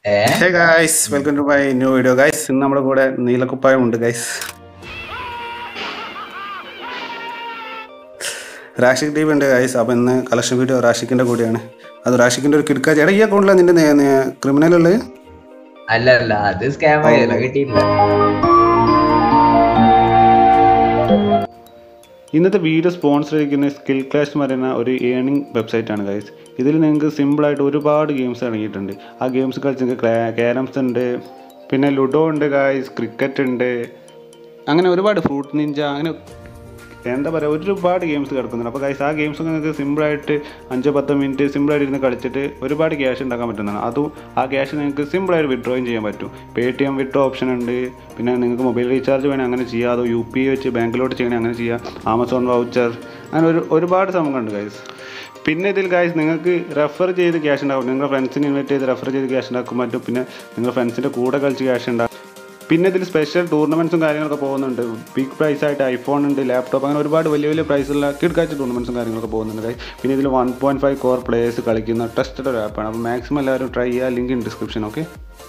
ഏ hey guys welcome to my new video guys ഇന്ന് നമ്മുടെ കൂടെ നീലക്കുപ്പായം ഉണ്ട് ഗൈസ് റാഷിക് ടീം ഉണ്ട് ഗൈസ് അപ്പം ഇന്ന് കളക്ഷൻ വീഡിയോ റാഷിക്കിൻ്റെ കൂടെയാണ് അത് റാഷിക്കിൻ്റെ ഒരു കിടക്കാച്ച് എടാ ഈ അക്കൗണ്ടിലാണ് നിന്റെ ക്രിമിനൽ ഉള്ളത് അല്ല അല്ല അത് സ്കാം ആയല്ലോ കിട്ടിയില്ല ഇന്നത്തെ വീഡിയോ സ്പോൺസർ ചെയ്തിരിക്കുന്ന സ്കിൽ ക്ലാഷ് എന്ന് പറയുന്ന ഒരു ഏണിംഗ് വെബ്സൈറ്റ് ആണ് ഗൈസ് ഇതിൽ നിങ്ങൾക്ക് സിമ്പിളായിട്ട് ഒരുപാട് ഗെയിംസ് ഇറങ്ങിയിട്ടുണ്ട് ആ ഗെയിംസ് കളിച്ച് നിങ്ങൾക്ക് ക്യാരംസ് ഉണ്ട് പിന്നെ ലുഡോ ഉണ്ട് ഗൈസ് ക്രിക്കറ്റ് ഉണ്ട് അങ്ങനെ ഒരുപാട് ഫ്രൂട്ട് നിഞ്ച അങ്ങനെ എന്താ പറയുക ഒരുപാട് ഗെയിംസ് കിടക്കുന്നുണ്ട് അപ്പോൾ ഗൈസ് ആ ഗെയിംസ് നിങ്ങൾക്ക് സിമ്പിളായിട്ട് അഞ്ചോ പത്തോ മിനിറ്റ് സിമ്പിളായിട്ട് ഇരുന്ന് കളിച്ചിട്ട് ഒരുപാട് ക്യാഷ് ഉണ്ടാക്കാൻ പറ്റുന്നതാണ് അതും ആ ക്യാഷ് നിങ്ങൾക്ക് സിമ്പിളായിട്ട് വിഡ്രോയും ചെയ്യാൻ പറ്റും Paytm withdraw option ഉണ്ട് പിന്നെ നിങ്ങൾക്ക് മൊബൈൽ റീചാർജ് വേണമെങ്കിൽ അങ്ങനെ ചെയ്യാം അതോ യു പി വെച്ച് ബാങ്കിലോട്ട് ചെയ്യണമെങ്കിൽ അങ്ങനെ ചെയ്യാം ആമസോൺ വൗച്ചർ അങ്ങനെ ഒരു ഒരുപാട് സംഭവങ്ങളുണ്ട് ഗൈസ് പിന്നെ ഇതിൽ ഗൈസ് നിങ്ങൾക്ക് റെഫർ ചെയ്ത് ക്യാഷ് ഉണ്ടാക്കും നിങ്ങളുടെ ഫ്രണ്ട്സിനെ ഇൻവൈറ്റ് ചെയ്ത് റെഫർ ചെയ്ത് ക്യാഷ് ഉണ്ടാക്കും പറ്റും പിന്നെ നിങ്ങളുടെ ഫ്രണ്ട്സിൻ്റെ കൂടെ കളിച്ച് ക്യാഷ് ഉണ്ടാക്കും പിന്നെ ഇതിൽ സ്പെഷ്യൽ ടൂർണമെൻറ്റ്സും കാര്യങ്ങളൊക്കെ പോകുന്നുണ്ട് ബിഗ് പ്രൈസ് ആയിട്ട് ഐഫോൺ ഉണ്ട് ലാപ്ടോപ്പ് അങ്ങനെ ഒരുപാട് വലിയ വലിയ പ്രൈസുള്ള കിടക്കാച്ച ടൂർണമെൻറ്റ്സും കാര്യങ്ങളൊക്കെ പോകുന്നുണ്ട് guys. പിന്നെ ഇതിൽ one point five crore players കളിക്കുന്ന ടെസ്റ്റഡ് ഒരു ആപ്പാണ് അപ്പോൾ മാക്സിമം എല്ലാവരും ട്രൈ ചെയ്യുക link in description okay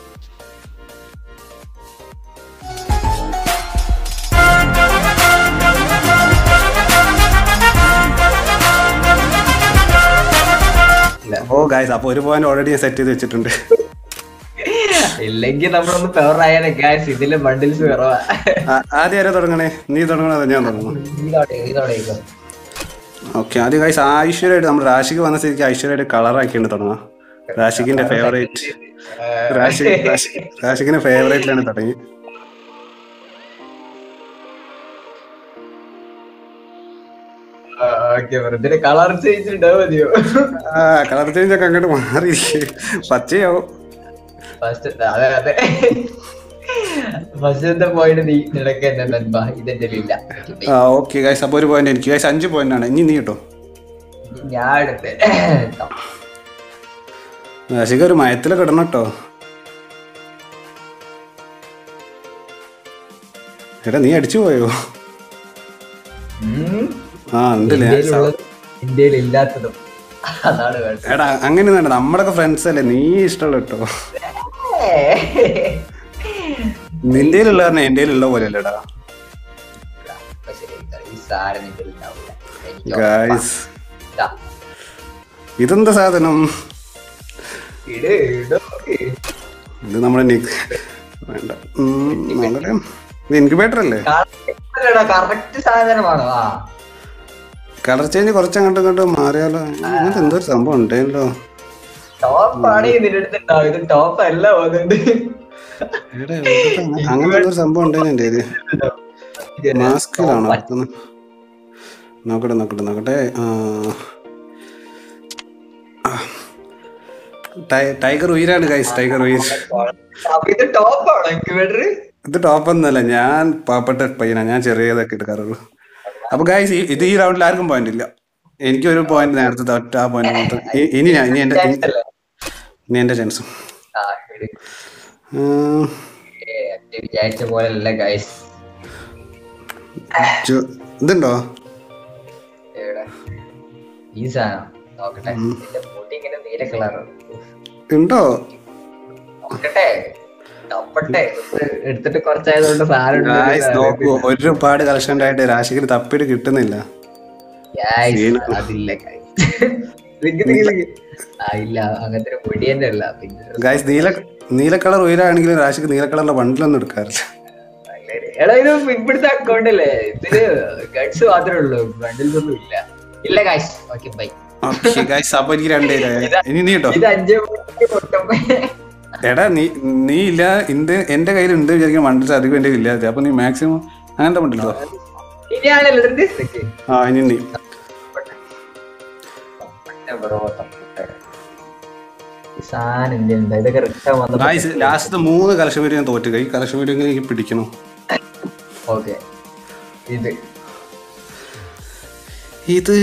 oh guys അപ്പോൾ ഒരു പോയിന്റ് ഓൾറെഡി സെറ്റ് ചെയ്ത് വെച്ചിട്ടുണ്ട് ഇല്ലെങ്കിൽ നമ്മളൊന്ന് ഫേവർ ആയാലേ ഗായ്സ് ഇതില് ബണ്ടിൽസ് കുറവാ ആ- ആദ്യം ആരാ തുടങ്ങണേ നീ തുടങ്ങണോ അതോ ഞാൻ തുടങ്ങണം ഇതോടെ ഇതോടെ ഇതോ. ഓക്കെ ആദ്യം ഗൈസ് ഐശ്വര്യമായിട്ട് നമ്മുടെ റാഷിക്ക് വന്ന സ്ഥിതിക്ക് ഐശ്വര്യമായിട്ട് കളറാക്കിയിട്ട് തുടങ്ങാം റാഷിക്കിന്റെ ഫേവറേറ്റ് റാഷിക് റാഷിക്- റാഷിക്കിന്റെ ഫേവറേറ്റിലാണ് തുടങ്ങി ആ, ഓക്കേ ബ്രോ ഇതിന്റെ കളർ ചേഞ്ച് ഉണ്ടാവും മതിയോ ആ കളർ ചേഞ്ച് ഒക്കെ അങ്ങോട്ട് മാറി പച്ചയാവും ഫസ്റ്റ് അതെ അതെ ഫസ്റ്റത്തെ പോയിന്റ് നീ നിനക്ക് തന്നെ നൻപാ ഇതെന്റെ ഇല്ല ആ ഓക്കെ ഗൈസ് അപ്പോൾ ഒരു പോയിന്റ് എനിക്ക് ഗൈസ് അഞ്ച് പോയിന്റ് ആണ് ഇനി നീ കിട്ടോ ഞാൻ എടുത്ത് റാഷിക്ക് ഒരു മയത്തിലൊക്കെ ഇടണം കേട്ടോ എടാ നീ അടിച്ചു പോയോ ഉം. ആ ഉണ്ടല്ലേ ഇന്ത്യയിലുള്ളത് ഇന്ത്യയിൽ ഇല്ലാത്തതും അതാണ് വേണ്ടത് എടാ അങ്ങനെ വേണ്ട നമ്മളൊക്കെ ഫ്രണ്ട്സ് അല്ലേ നീ ഇഷ്ടമുള്ള കേട്ടോ നിന്റെ ഉള്ള പറഞ്ഞ എന്റെ ഉള്ള പോലെ അല്ലേടാ പക്ഷേ ഈ സാധനം നിന്റെ ഉണ്ടാവില്ല എനിക്ക് ഗായ്സ് ഇതാ. ഇതെന്താ സാധനം ഇട് ഇട് ഇത് നമ്മുടെ നിക്ക് വേണ്ട ഉം, നോക്കട്ടെ ഇത് ഇൻക്യുബേറ്റർ അല്ലേ കറക്റ്റ് സാധനമാണോ ആ കളർ ചേഞ്ച് കുറച്ച് അങ്ങോട്ടും ഇങ്ങോട്ടും മാറിയാലോ അങ്ങനത്തെ എന്തോ ഒരു സംഭവം ഉണ്ടല്ലോ ടോപ്പ് ആണ് നിന്റെ അടുത്ത് ഉണ്ടാവും ഇത് ടോപ്പ് അല്ല പോകുന്നുണ്ട് എടാ, ഇവിടുത്തെ അങ്ങ- അങ്ങനെ എന്തോ ഒരു സംഭവം ഉണ്ടേനു എൻ്റെ കയ്യില് മാസ്കിലാണോ അടുത്തുനിന്ന്? നോക്കട്ടെ നോക്കട്ടെ നോക്കട്ടെ ആ. ആ. ടൈ- ടൈഗർ ഉയരാണ് ഗൈസ് ടൈഗർ ഉയർ അപ്പൊ ഇത് ടോപ്പാണോ ഇൻക്യുബേറ്റർ ഇത് ടോപ്പ് ഒന്നല്ല ഞാൻ പാവപ്പെട്ട പയ്യനാ ഞാൻ ചെറിയതൊക്കെ എടുക്കാറുള്ളൂ അപ്പൊ ഗൈസ് ഇത് ഈ റൗണ്ടിൽ ആർക്കും പോയിന്റ് ഇല്ല എനിക്ക് ഒരു പോയിന്റ് നേരത്തെ തൊട്ട് ആ പോയിന്റ് മാത്രം ഇ- ഇനി ഞാൻ ഇനി എന്റെ ഇനി എന്റെ ചാൻസും ആ ഇട്. ഏ, അത് വിചാരിച്ച പോലെ അല്ല ഗൈസ് ഇതുണ്ടോ എവിടെ ഈ സാധനം നോക്കട്ടെ ഇതിന്റെ മുടി ഇങ്ങനെ നീല കളറാണ് ഉണ്ടോ നോക്കട്ടെ തപ്പട്ടെ ഇത് എടുത്തിട്ട് കുറച്ചായതുകൊണ്ട് സാധനം ഗായ്സ് ഉണ്ടെന്ന് നോക്കൂ ഒരുപാട് കളക്ഷൻ ഉണ്ടായിട്ട് രാശിക്ക് തപ്പിട്ട് കിട്ടുന്നില്ല Guys, സീന. അതില്ല guys. നിക്ക് നിക്ക് നിക്ക്. ആ ഇല്ല അങ്ങനത്തെ ഒരു മുടി തന്നെ അല്ല പിന്നെ ഗായ്സ് നീല നീല കളർ ഉയരാണെങ്കിലും രാശിക്ക് നീല കളറിലെ ബണ്ടിലൊന്നും എടുക്കാറില്ല എടാ ഇത് ഇവിടുത്തെ അക്കൗണ്ട് അല്ലേ ഇതില് ഗഡ്സ് മാത്രമേ ഉള്ളൂ ബണ്ടിൽസ് ഒന്നും ഇല്ല ഇല്ല guys okay bye okay guys അപ്പൊ എനിക്ക് രണ്ടേ ഇനി നീ കേട്ടോ ഇത് അഞ്ചേ മൂന്ന് പൊട്ടും എടാ നീ നീ ഇല്ല ഇന്റെ എന്റെ കയ്യിൽ ഉണ്ട് വിചാരിക്കാൻ ബണ്ടിൽസ് അധികം എന്റെ ഇല്ലാതെ അപ്പൊ നീ മാക്സിമം അങ്ങനത്തെ ബണ്ടിൽസോ ഇനിയാണല്ലോ ഇതിന്റെ നിക്ക്. ആ ഇനി നീ തപ്പട്ടെ bro, തപ്പട്ടെ. ഈ സാധനം എന്റെ ഉണ്ട് ഇതൊക്കെ റിട്ടേൺ വന്നപ്പോ ഗായ്സ് ലാസ്റ്റ് മൂന്ന് കളക്ഷൻ വീഡിയോ ഞാൻ തോറ്റു ഈ കളക്ഷൻ വീഡിയോ എനിക്ക് പിടിക്കണം ഓക്കെ ഇത് ഇത്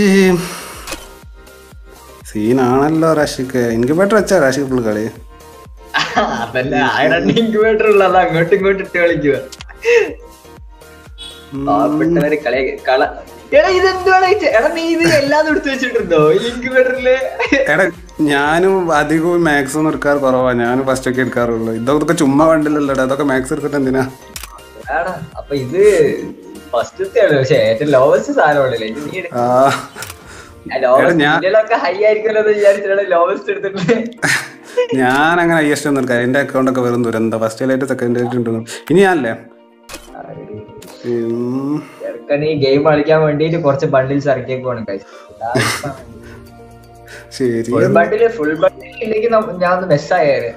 സീനാണല്ലോ റാഷിക്ക് എനിക്ക് ബെറ്റർ വെച്ചാ റാഷിക്ക് ഫുൾ കളി അതല്ല ആ രണ്ട് ഇൻക്യുബേറ്റർ ഉള്ളത് അങ്ങോട്ടും ഇങ്ങോട്ടും ഇട്ട് കളിക്കുക പാവപ്പെട്ടവര് കളി കള എടാ ഇതെന്തുവാണ് ഈ ചെ- എടാ നീ ഇത് എല്ലാം എടുത്തു വെച്ചിട്ടുണ്ടോ ഇൻക്യുബേറ്ററില് എടാ ഞാനും അധികവും മാത്സ് ഒന്നും എടുക്കാറ് കുറവാ ഞാനും ഫസ്റ്റ് ഒക്കെ എടുക്കാറുള്ളൂ ഇതൊക്കെ ചുമ്മാ വണ്ടില്ലല്ലോ അതൊക്കെ മാത്സ് എടുത്തിട്ട് എന്തിനാ ആടാ അപ്പൊ ഇത് ഫസ്റ്റത്തെ ആണ് പക്ഷെ ഏറ്റവും ലോവസ്റ്റ് സാധനമാണല്ലേ ഇത് നീ ആ എടാ, ഞാൻ- ലോവസ്റ്റ് ഹൈ ആയിരിക്കുമല്ലോ എന്ന് വിചാരിച്ചിട്ടാണ് ലോവസ്റ്റ് എടുത്തിട്ട് ഞാൻ അങ്ങനെ ഹയസ്റ്റ് ഒന്നും എടുക്കാം എന്റെ അക്കൗണ്ട് ഒക്കെ വെറും ദുരന്ത ഫസ്റ്റ് ആയിട്ട് സെക്കൻഡ് ആയിട്ട് ഉണ്ടെന്ന് ഇനി ഞാനല്ലേ ഉം. ചെറുക്കൻ ഈ ഗെയിം കളിക്കാൻ വേണ്ടിട്ട് കുറച്ച് ബണ്ടിൽസ് ഇറക്കിയേക്കുവാണ് ശരി ഫുൾ ബണ്ടില് ഫുൾ ബണ്ടിൽ ഇല്ലെങ്കിൽ നമ്മ- ഞാൻ ഒന്ന് മെസ്സായേനെ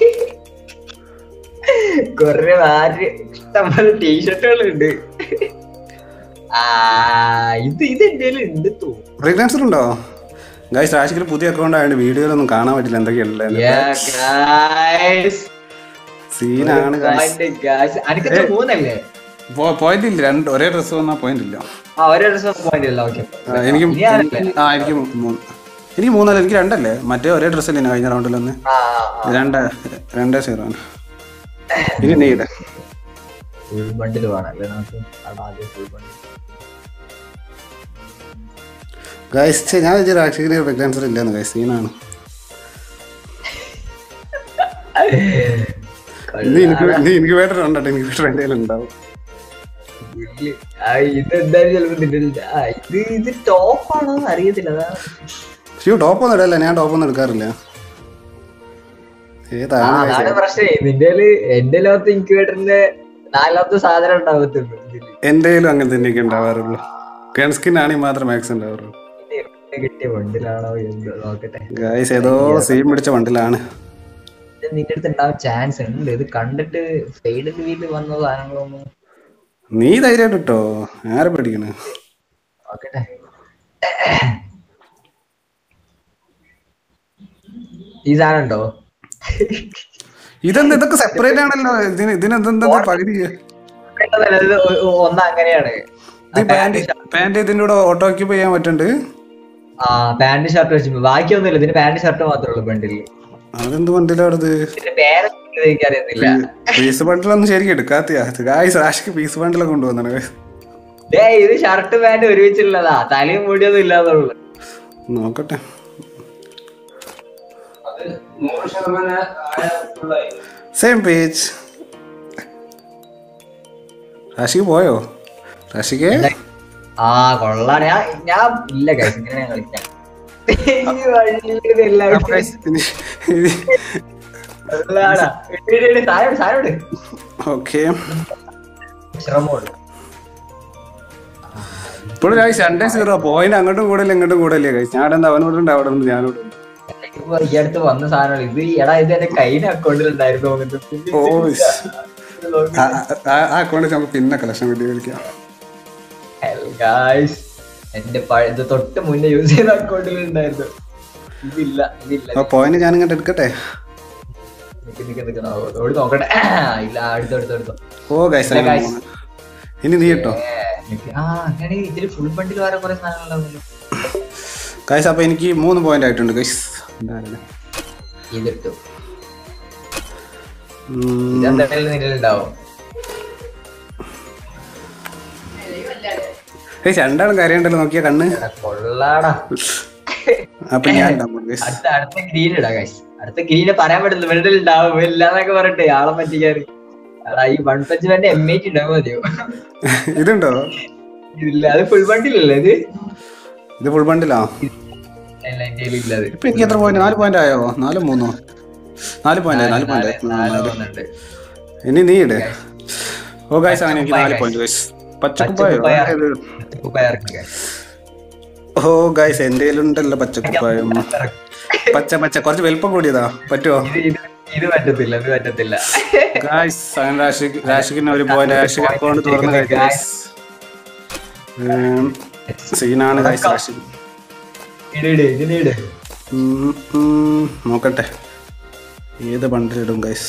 കൊറേ ആര് ഇഷ്ടംപോലെ ടീഷർട്ടുകളുണ്ട് ആ ഇത് ഇത് എന്റെ ഉണ്ട് തോന്നുന്നു ഫ്രീലാൻസർ ഉണ്ടോ ഗൈസ് രാശിക്കൽ പുതിയ അക്കൗണ്ട് ആയതുകൊണ്ട് വീഡിയോയിലൊന്നും കാണാൻ പറ്റില്ല എന്തൊക്കെയല്ലേ Yeah, guys. സീനാണ് ഗൈസ് Point, guys. അനക്കത്ര മൂന്നല്ലേ പോയിന്റ് ഇല്ല രണ്ട് ഒരേ ഡ്രസ്സ് വന്നാൽ പോയിന്റ് ഇല്ല ആ ഒരേ ദിവസം പോയിന്റ് അല്ല ഓക്കെ ആ, എനിക്ക് ആ എനിക്ക് മൂന്ന് എനിക്ക് മൂന്നല്ല എനിക്ക് രണ്ടല്ലേ മറ്റേ ഒരേ ഡ്രസ്സ് അല്ലേ കഴിഞ്ഞ റൗണ്ടിലൊന്ന് ആ ആ, രണ്ട് രണ്ടേ സീറോ ആണ് ഇനി നീട് ഫുൾ ബണ്ടിൽ വേണം അല്ലേ നമുക്ക് അവിടെ ആദ്യം ഫുൾ ബണ്ടിൽ ഗൈസ് ഞാൻ വിചാരിച്ചു രാശിക്കൽ ഫ്രീലാൻസർ ഇല്ലെന്ന് ഗൈസ് സീനാണ് നീ എനിക്ക് നീ എനിക്ക് വേണ്ട ഉണ്ടോ എനിക്ക് വേണ്ട എന്തെങ്കിലും ഉണ്ടാവും ഇത് എന്തായാലും ചിലപ്പോ നിന്റെ ആ, ഇത് ഇത് ടോപ്പ് ആണോ അറിയത്തില്ല അതാ ഷിയോ ടോപ്പ് ഒന്നും ഇടല്ല ഞാൻ ടോപ്പ് ഒന്നും എടുക്കാറില്ല ആ, ഏതാണ് guys? അതാണ് പ്രശ്നേ നിന്റെ എന്റെ ലോകത്ത് ഇൻക്യുബേറ്ററിന്റെ നാലാമത്തെ സാധനം ഉണ്ടാവത്തുള്ളൂ ഇതില്. എന്റെ കയ്യിലും അങ്ങനെ തന്നെയൊക്കെ ഉണ്ടാവാറുള്ളൂ ഗൺ സ്കിൻ ആണെങ്കിൽ മാത്രം മാക്സ് ഉണ്ടാവാറുള്ളൂ ഇത് എവിടെ കിട്ടിയ ബണ്ടിലാണോ എന്തോ നോക്കട്ടെ ഗൈസ് ഏതോ സീം പിടിച്ച വണ്ടിലാണ് ഇത് നിന്റെ അടുത്ത് ഉണ്ടാവാൻ ചാൻസ് ഉണ്ട് ഇത് കണ്ടിട്ട് ഫെയ്ഡ് വീട്ടിൽ വന്ന സാധനങ്ങളൊന്നും നീ ധൈര്യമായിട്ട് ഇട്ടോ ആരെ പേടിക്കണ നോക്കട്ടെ ഈ സാധനം ഉണ്ടോ ഇതെന്ത് ഇതൊക്കെ സെപ്പറേറ്റ് ആണല്ലോ ഇതിന് ഇതിനെന്തെന്താ പകുതി പെട്ടെന്നല്ല, ഇത് ഒ- ഒ- ഒന്ന് അങ്ങനെയാണ് ഇത് പാന്റ് പാന്റ് ഇതിന്റെ കൂടെ ഓട്ടോ ഓക്യുപ്പ് ചെയ്യാൻ പറ്റുന്നുണ്ട് ആ പാന്റ് ഷർട്ട് വെച്ചു ബാക്കിയൊന്നുമില്ല ഇതിന് പാന്റ് ഷർട്ട് മാത്രമേ ഉള്ളൂ ബണ്ടില് അതെന്ത് വണ്ടിയിലാണത് ഇതിന്റെ പേര് എനിക്കറിയത്തില്ല പീസ് ബണ്ടിലൊന്നും ശരിക്കും എടുക്കാത്തയാ ഗായ്സ് രാശിക്ക് പീസ് ബണ്ടിലൊക്കെ കൊണ്ടുവന്നാണ് guys. ഏ ഇത് ഷർട്ട് പാന്റ് ഒരുമിച്ചുള്ളതാ തലയും മുടിയൊന്നും ഇല്ലാതുള്ളു നോക്കട്ടെ സെയിം പേജ് രാശിക്ക് പോയോ രാശിക്ക് ആ കൊള്ളാണ് ഞാൻ ഞാൻ ഇല്ല കഴിച്ചു ഇങ്ങനെ ഞാൻ കളിക്കാം ഈ വഴിയിൽ ഇതെല്ലാം അപ്പൊ guys, ഇനി- ഇനി- കൊള്ളാടാ. ഇട് ഇട് ഇട്. സാധനം ഇട്, സാധനം ഇട്. ഓക്കെ ശ്രമമുള്ളൂ ഇപ്പോഴും രാശി രണ്ടേ സീറോ പോയിന്റ് അങ്ങോട്ടും കൂടല്ലേ ഇങ്ങോട്ടും കൂടല്ലേ കഴിച്ച് ഞാൻ എന്താ അവനോട് ഉണ്ട് അവിടെ ഉണ്ട് ഞാനോട് ഉണ്ട്. ഇപ്പൊ ഈ അടുത്ത് വന്ന സാധനമാണ് ഇത് എടാ ഇത് എന്റെ കയ്യിലെ അക്കൗണ്ടിൽ ഉണ്ടായിരുന്നു തോന്നുന്നു. പിന്നെ ഓ ഇതില്ല. ഇത് നോക്ക്. ആ- ആ- ആ അക്കൗണ്ട് നമുക്ക് പിന്നെ കളക്ഷൻ വീഡിയോ കളിക്കാം Hell, guys. എന്റെ പഴ- ഇത് തൊട്ട് മുന്നേ യൂസ് ചെയ്ത അക്കൗണ്ടിൽ ഉണ്ടായിരുന്നു ഇതില്ല ഇതില്ല അപ്പൊ പോയിന്റ് ഞാൻ ഇങ്ങോട്ട് എടുക്കട്ടെ നിക്ക് നിക്ക് നിക്ക് നോ- ഓടി നോക്കട്ടെ ഇല്ല അടുത്ത അടുത്ത അടുത്ത ഓ ഗൈസ് ഇല്ല, guys. ഇനി നീ കേട്ടോ ആ അങ്ങനെ ഇതില് ഫുൾ ബണ്ടിൽ വേറെ കുറെ സാധനങ്ങളുണ്ടാവുമല്ലോ ഗൈസ് അപ്പൊ എനിക്ക് മൂന്ന് പോയിന്റ് ആയിട്ടുണ്ട് ഗൈസ് ഇതിട്ടു ഇതെന്തായാലും നിന്നിലുണ്ടാവും ഗൈസ് രണ്ടാളും കരയുണ്ടല്ലോ നോക്കിയ കണ്ണ് എടാ, കൊള്ളാടാ അപ്പൊ ഞാൻ ഇടാൻ പോകുന്നു, guys. അടുത്ത അടുത്ത ഗ്രീൻ ഇടാ ഗൈസ് അടുത്ത ഗ്രീന് പറയാൻ പറ്റില്ല ബണ്ടിൽ ഉണ്ടാവും ഇല്ലാന്നൊക്കെ പറഞ്ഞിട്ട് ആളെ പറ്റിക്കാൻ എടാ, ഈ വൺ ടച്ച് വേണ്ട എം എയ്റ്റ് ഉണ്ടാവും മതിയോ ഇതുണ്ടോ ഇല്ല അത് ഫുൾ ബണ്ടിലല്ലേ ഇത് ഇത് ഫുൾ ബണ്ടിലാ അല്ല എന്റെ കയ്യിൽ ഇല്ല അത് ഇപ്പൊ എനിക്ക് എത്ര പോയിന്റ് നാല് പോയിന്റ് ആയോ നാല് മൂന്നോ നാല് പോയിന്റ് ആയി നാല് പോയിന്റ് നാല് നാല് വന്നിട്ടുണ്ട് ഇനി നീ ഇട് ഓ ഗൈസ് അങ്ങനെ എനിക്ക് നാല് പോയിന്റ് ഗൈസ് പച്ചക്കുപ്പായോ പച്ചക്കുപ്പായ. ഏത്? കുപ്പായ ഇറക്കി guys. ഓ ഗൈസ് എന്റെ ഉണ്ടല്ലോ പച്ചക്കുപ്പായം പച്ച പച്ച കുറച്ച് വലുപ്പം കൂടിയതാ പറ്റുമോ ഇത് ഇത് ഇത് പറ്റത്തില്ല ഇത് പറ്റത്തില്ല ഗായ്സ് അങ്ങനെ രാശിക്ക് രാശിക്കിന് ഒരു പോയിന്റ് രാശിക്ക് അക്കൗണ്ട് തുറന്ന് കഴിക്കും സീനാണ് ഗായ്സ് രാശി ഇട് ഇട് ഇതിന് ഇട് ഉം, ഉം, നോക്കട്ടെ ഏത് ബണ്ടിലിടും ഗൈസ്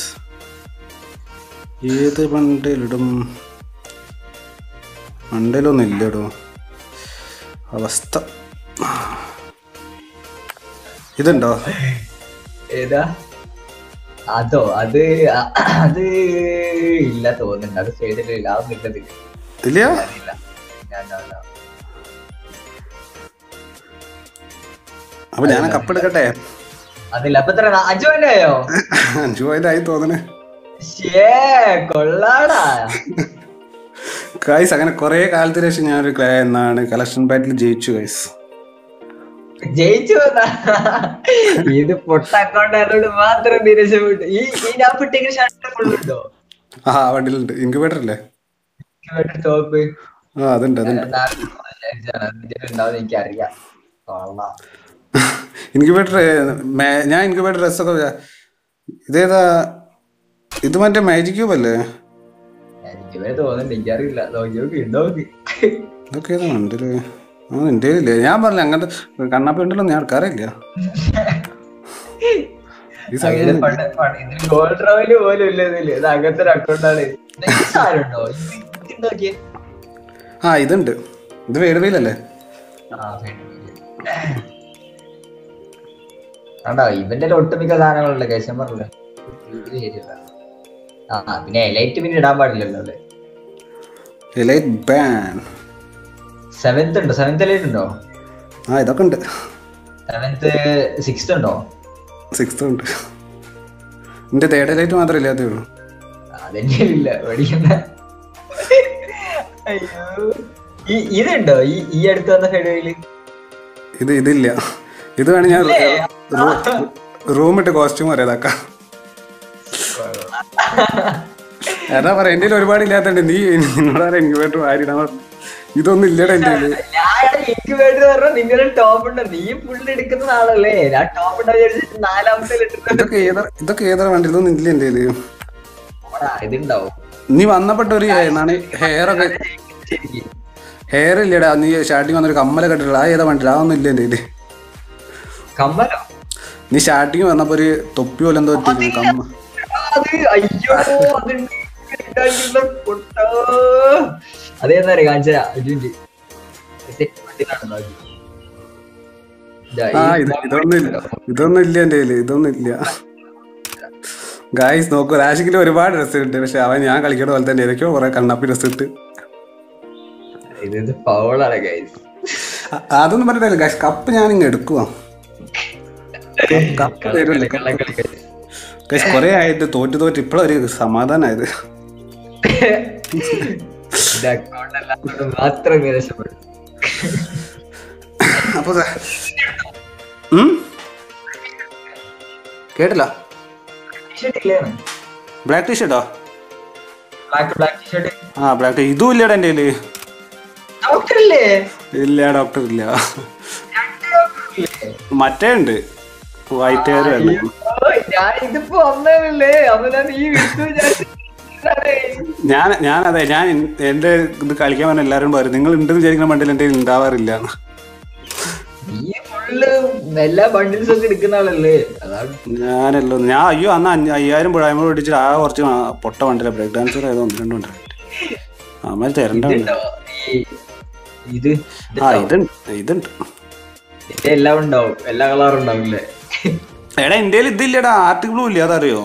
ഏത് ബണ്ടിലിടും ബണ്ടിലൊന്നും ഇല്ലടോ അവസ്ഥ ഇതുണ്ടോ ഏതാ അതോ അത് അ- അത് ഇല്ല തോന്നുന്നുണ്ട് അത് ചെയ്തിട്ടില്ല അത് നിൽക്കത്തില്ല ഇതില്ല അതില്ല. ഇല്ല, ഇല്ല, ഇല്ല. അപ്പൊ ഞാൻ കപ്പ് എടുക്കട്ടെ അതില്ല അപ്പൊ എത്ര അഞ്ചു പോയിന്റ് ആയോ അഞ്ചു പോയിന്റ് ആയി തോന്നണേ ഷേ കൊള്ളാടാ ഗൈസ് അങ്ങനെ കുറെ കാലത്തിന് ശേഷം ഞാനൊരു ക്ലേ എന്നാണ് കളക്ഷൻ ബാറ്റിൽ ജയിച്ചു ഗൈസ് ജയിച്ചു വന്നാ ഇത് പൊട്ട അക്കൗണ്ട് ആയതുകൊണ്ട് മാത്രം നിരശപ്പെട്ടു ഈ ഈ ഞാൻ പിട്ടിങ്ങനെ ഷർട്ട് ഫുള്ളുണ്ടോ ആ വണ്ടിയിലുണ്ട് ഇൻക്യുബേറ്റർ അല്ലേ ടോപ്പ് ആ അതുണ്ട് അതുണ്ട് ഉണ്ടാവും എനിക്കറിയാം കൊള്ളാം ഇൻക്യുബേറ്റർ ഞാൻ ഇൻക്യുബേറ്റർ ഡ്രസ്സൊക്കെ വിചാ- ഇതേതാ ഇത് മറ്റേ മാജിക് ക്യൂബ് അല്ലേ എനിക്ക് വരെ തോന്നുന്നുണ്ട് എനിക്കറിയില്ല നോക്കി നോക്കി ഉണ്ടോ നോക്കി ഇതൊക്കെ ഏതാ വണ്ടിയില് ആ എൻ്റെ ഇല്ലേ ഞാൻ പറഞ്ഞില്ല അങ്ങനത്തെ കണ്ണാപ്പി ഉണ്ടല്ലോ ഞാൻ ആൾക്കാരില്ല ഈ അങ്ങനെ സൈഡിൽ പണ്ട് പണ്ട് ഇതിന് ഗോൾഡ് റവല് പോലും ഇല്ല ഇതില് ഇത് അങ്ങനത്തെ ഒരു അക്കൗണ്ടാണ് സാരുണ്ടോ ഇത് നോക്കിയേ ആ ഇതുണ്ട് ഇത് വേടുവയിലല്ലേ ആ കണ്ടോ ഇവന്റെ ഒട്ടുമിക്ക സാധനങ്ങളുണ്ട് കേശം പറഞ്ഞില്ലേ ഇത് ശരിയല്ല ആ പിന്നെ എലൈറ്റ് പിന്നെ ഇടാൻ പാടില്ലല്ലോ അല്ലേ എലൈറ്റ് ബാൻ സെവൻത്ത് ഉണ്ടോ സെവൻത്ത് എലൈറ്റ് ഉണ്ടോ ആ ഇതൊക്കെ ഉണ്ട് സെവൻത്ത് സിക്സ്ത് ഉണ്ടോ സിക്സ്ത് ഉണ്ട് എൻ്റെ തേർഡ് എലൈറ്റ് മാത്രമേ ഇല്ലാത്തേ ഉള്ളൂ അതെന്നെ ഇല്ല പഠിക്കുന്ന അയ്യോ ഈ ഇതുണ്ടോ ഈ ഈ അടുത്ത് വന്ന ഫെഡറയില് ഇത് ഇതില്ല ഇത് വേണം ഞാൻ റൂം ഇട്ട് കോസ്റ്റ്യൂം അറിയാതാക്കാം ഏതാ പറയാ എൻ്റെ കയ്യിൽ ഒരുപാട് ഇല്ലാത്തണ്ട് നീ നിന്നോടാ ഇൻക്യുബേറ്റർ ആരിടാൻ പറഞ്ഞു ഇതൊന്നും ഇല്ലടാ എൻ്റെ കയ്യില് ഞാൻ ഇൻക്യുബേറ്റർ പറഞ്ഞ നിങ്ങളുടെ ടോപ്പ് ഉണ്ട് നീ ഫുള്ള് എടുക്കുന്ന ആളല്ലേ ഞാൻ ടോപ്പ് ഉണ്ടാ വിചാരിച്ചിട്ട് നാലാമത്തെ ഇട്ടിട്ട് ഇതൊക്കെ ഏതാ ഇതൊക്കെ ഏതാ വണ്ടി ഇതൊന്നും ഇല്ല എൻ്റെ കയ്യില് പോടാ, ഇതുണ്ടാവും നീ വന്നപ്പെട്ട ഒരു എന്നാണ് ഹെയർ ഒക്കെ ശരിക്കും ഹെയർ ഇല്ലടാ നീ സ്റ്റാർട്ടിങ് വന്നൊരു കമ്മലൊക്കെ ഇട്ടിട്ടുള്ള ആ ഏതാ വണ്ടി അതൊന്നും ഇല്ല എൻ്റെ കയ്യില് കമ്മലോ നീ സ്റ്റാർട്ടിങ് വന്നപ്പോ ഒരു തൊപ്പി പോലെ എന്തോ ഇട്ടിരുന്നു, കമ്മ അത് അയ്യോ അത് ഉണ്ടാക്കിയിരുന്ന പൊട്ടോ. അതേന്നാ അറിയാം കാണിച്ച അജുവിന്റെ ആ ഇത് ഇതൊന്നും ഇല്ല ഇതൊന്നും ഇല്ല എൻ്റെ കയ്യില് ഇതൊന്നും ഇല്ല ഗായ്സ് നോക്കൂ രാശിക്കിൽ ഒരുപാട് ഡ്രസ്സ് ഉണ്ട് പക്ഷെ അവൻ ഞാൻ കളിക്കുന്ന പോലെ തന്നെ ഏതൊക്കെയോ കുറെ കണ്ണാപ്പി ഡ്രസ്സ് ഇട്ട് ഇത് ഫൗളാണ് ഗൈസ് അ- അതൊന്നും പറഞ്ഞിട്ടില്ല ഗായ്സ് കപ്പ് ഞാൻ ഇങ്ങ് എടുക്കുവാ കപ്പ് തരുമല്ലേ കള്ളക്കളി ഗായ്സ് കുറെ ആയിട്ട് തോറ്റ് തോറ്റ് ഇപ്പോഴൊരു സമാധാനമായത് ഇത് അക്കൗണ്ട് അല്ലാത്തത് മാത്രം നിരാശപ്പെടും അപ്പൊ ദാ- ഉം? കേട്ടില്ല ടീഷർട്ട് ഇല്ലേന്ന് ബ്ലാക്ക് ടീഷർട്ടോ ബ്ലാക്ക് ബ്ലാക്ക് ടീഷർട്ട് ആ ബ്ലാക്ക് ടീ ഇതും ഇല്ലടാ എൻ്റെ കയ്യില് ഡോക്ടർ ഇല്ലേ ഇല്ല ഡോക്ടർ ഇല്ല രണ്ട് ഡോക്ടർ ഇല്ലേ മറ്റേ ഉണ്ട് വൈറ്റ് ഹെയർ വേണ്ട ഓ, ഞാൻ ഇതിപ്പോ വന്നതല്ലേ അപ്പൊ ഞാൻ ഈ വിട്ടു വിചാരിച്ചു ഞാൻ ഞാൻ അതെ ഞാൻ ഇൻ- എന്റെ ഇത് കളിക്കാൻ പറഞ്ഞ എല്ലാവരും പറയും നിങ്ങൾ ഉണ്ടെന്ന് വിചാരിക്കുന്ന വണ്ടിയിൽ എൻ്റെ കയ്യിൽ ഉണ്ടാവാറില്ല നീ ഫുള്ള് എല്ലാ ബണ്ടിൽസ് ഒക്കെ എടുക്കുന്ന ആളല്ലേ അതാണ് ഞാനല്ലോ ഞാൻ അയ്യോ അന്ന് അഞ്ഞ- അയ്യായിരം പുഴായ്മ പിടിച്ചിട്ട് ആ കുറച്ച് ആ പൊട്ട വണ്ടിയില്ല ബ്രേക്ക് ഡാൻസർ ആയത് ഒന്ന് രണ്ട് വണ്ടി അമ്മ തരണ്ട വണ്ടി. ഇതുണ്ടോ? ഈ ഇത് ആ ഇതുണ്ട് ഇതുണ്ട് ഇതിന്റെ എല്ലാം ഉണ്ടാവും എല്ലാ കളറും ഉണ്ടാവില്ലേ എടാ എൻ്റെ ഇതില്ലടാ ആർട്ടിക് ബ്ലൂ ഇല്ല അതറിയോ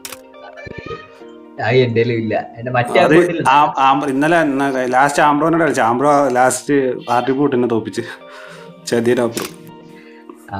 ആ എന്റെ ഇല്ല എന്റെ മറ്റേ അത് account ൽ ആ- ആംബ്ര- ഇന്നലെ ലാസ്റ്റ് ആംബ്രോനോട് കളിച്ചു ആംബ്രോ ലാസ്റ്റ് ആർട്ടിക് ബ്ലൂ എന്നെ തോപ്പിച്ച് ചതിയുടെ അപ്പുറം ആ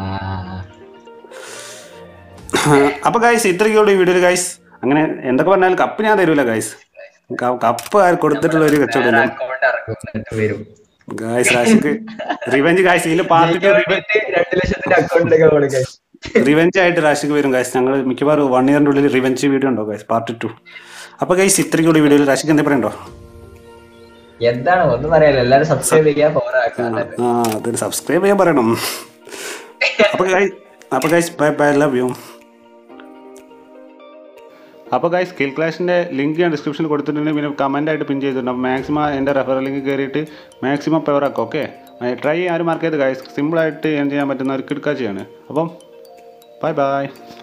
അപ്പൊ ഗൈസ് ഇത്രയ്ക്കുള്ള ഈ വീഡിയോയിൽ ഗൈസ് അങ്ങനെ എന്തൊക്കെ പറഞ്ഞാലും കപ്പ് ഞാൻ തരൂല ഗൈസ് കപ്പ് ആര് കൊടുത്തിട്ടുള്ള ഒരു കച്ചവടം അക്കൗണ്ട് ഇറക്കും എന്നിട്ട് വരും ഗൈസ് രാശിക്ക് റിവെഞ്ച് ഗൈസ് ഇതിൽ പാർട്ടി എന്നിട്ട് രണ്ട് ലക്ഷത്തിന്റെ അക്കൗണ്ടിലേക്ക് കൊടുക്കാം റിവെഞ്ച് ആയിട്ട് രാശിക്ക് വരും ഗൈസ് ഞങ്ങൾ മിക്കവാറും വൺ ഇയറിന്റെ ഉള്ളിൽ റിവെഞ്ച് വീഡിയോ ഉണ്ടോ ഗൈസ് പാർട്ട് ടു അപ്പൊ ഗൈസ് ഇത്രയ്ക്കുള്ള വീഡിയോയിൽ രാശിക്ക് എന്താ പറയണ്ടോ എന്താണ് ഒന്നും പറയാലോ എല്ലാരും സബ്സ്ക്രൈബ് ചെയ്യാൻ പവർ ആക്കാൻ ആ അതിന് സബ്സ്ക്രൈബ് ചെയ്യാൻ പറയണം അപ്പൊ ഗൈസ് അപ്പൊ guys bye bye love you അപ്പോൾ ഗൈസ് സ്കിൽ ക്ലാഷിൻ്റെ ലിങ്ക് ഞാൻ ഡിസ്ക്രിപ്ഷനിൽ കൊടുത്തിട്ടുണ്ട് പിന്നെ കമൻ്റ് ആയിട്ട് പിൻ ചെയ്തിട്ടുണ്ട് അപ്പോൾ മാക്സിമം എൻ്റെ റെഫറൽ ലിങ്ക് കയറിയിട്ട് മാക്സിമം പവർ ആക്കുക ഓക്കെ ട്രൈ ചെയ്യാൻ ആരും മാർക്ക് ചെയ്ത് ഗൈസ് സിമ്പിളായിട്ട് ചെയ്യാൻ പറ്റുന്ന ഒരു കിടക്കാഴ്ചയാണ് അപ്പം ബൈ ബൈ